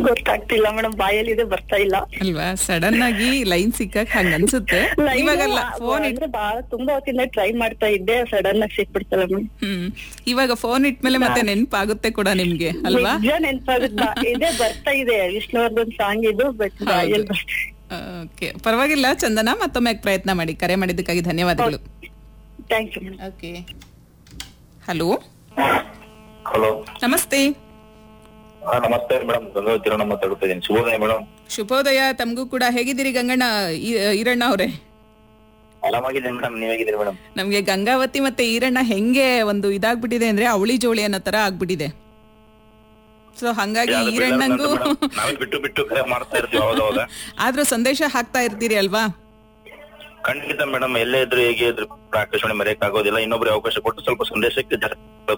ಗೊತ್ತಾಗ್ತಿಲ್ಲ ಮೇಡಮ್ ಬಾಯಲ್ಲಿ ಇದೆ ಬರ್ತಾ ಇಲ್ಲ ಅಲ್ವಾ ಸಡನ್ ಆಗಿ ಲೈನ್ ಸಿಕ್ಕಕ್ ಹಂಗ ಅನ್ಸುತ್ತೆ Line ಇವಾಗಲ್ಲ ಆ- ಫೋನ್ ಇಟ್ ಅಂದ್ರೆ ಬಾಳ ತುಂಬಾ ಹೊತ್ತಿಂದ ಟ್ರೈ ಮಾಡ್ತಾ ಇದ್ದೆ ಸಡನ್ ಆಗಿ ಸಿಕ್ಬಿಡ್ತಲ್ಲ ಮೇಡಮ್ ಹ್ಮ್ ಇವಾಗ ಫೋನ್ ಇಟ್ಮೇಲೆ ಮತ್ತೆ ನೆನ್ಪಾಗುತ್ತೆ ಕೂಡ ನಿಮ್ಗೆ ಅಲ್ವಾ ನಿಜ ನೆನ್ಪಾಗುತ್ತಾ ಇದೆ ಬರ್ತಾ ಇದೆ ವಿಷ್ಣುವರ್ಧನ್ ಸಾಂಗ್ ಇದು ಬಟ್ ಬಾಯಲ್ಲಿ ಬರ್ತಾ ಓಕೆ ಪರವಾಗಿಲ್ಲ ಚಂದನ ಮತ್ತೊಮ್ಮೆ ಪ್ರಯತ್ನ ಮಾಡಿ ಕರೆ ಮಾಡಿದ್ದಕ್ಕಾಗಿ ಧನ್ಯವಾದಗಳು thank you madam okay hello hello namaste ಹಾ ನಮಸ್ತೆ ಮೇಡಮ್ ಗಂಗಾವತಿ ಕಿರಣ ಮಾತಾಡ್ತಾ ಇದ್ದೀನಿ ಶುಭೋದಯ ಮೇಡಮ್ ಶುಭೋದಯ ತಮಗೂ ಕೂಡ ಹೇಗಿದ್ದೀರಿ ಗಂಗಣ್ಣ ಈ- ಈರಣ್ಣ ಅವರೇ ಆರಾಮಾಗಿದ್ದೀನಿ ಮೇಡಮ್ ನೀವ್ ಹೇಗಿದ್ದೀರಿ ಮೇಡಮ್ ನಮ್ಗೆ ಗಂಗಾವತಿ ಮತ್ತೆ ಈರಣ್ಣ ಹೆಂಗೆ ಒಂದು ಇದಾಗ್ಬಿಟ್ಟಿದೆ ಅಂದ್ರೆ ಅವಳಿ ಜೋಳಿ ಅನ್ನೋ ತರ ಆಗ್ಬಿಟ್ಟಿದೆ ಸೊ ಹಂಗಾಗಿ ಈರಣ್ಣಂಗೂ ನಾವೇ ಬಿಟ್ಟು ಬಿಟ್ಟು ಕರೆ ಮಾಡ್ತಾ ಇರ್ತೀವಿ ಅವಾಗ ಅವಾಗ ಆದ್ರೂ ಸಂದೇಶ ಹಾಕ್ತಾ ಇರ್ತೀರಿ ಅಲ್ವಾ ಖಂಡಿತ ಮೇಡಮ್ ಎಲ್ಲೇ ಇದ್ರು ಹೇಗೆ ಇದ್ರು ಆಕಾಶವಾಣಿ ಮರೆಯಕ್ ಆಗೋದಿಲ್ಲ ಇನ್ನೊಬ್ರಿಗೆ ಅವಕಾಶ ಕೊಟ್ಟು ಸ್ವಲ್ಪ ಸಂದೇಶಕ್ಕೆ ಜರ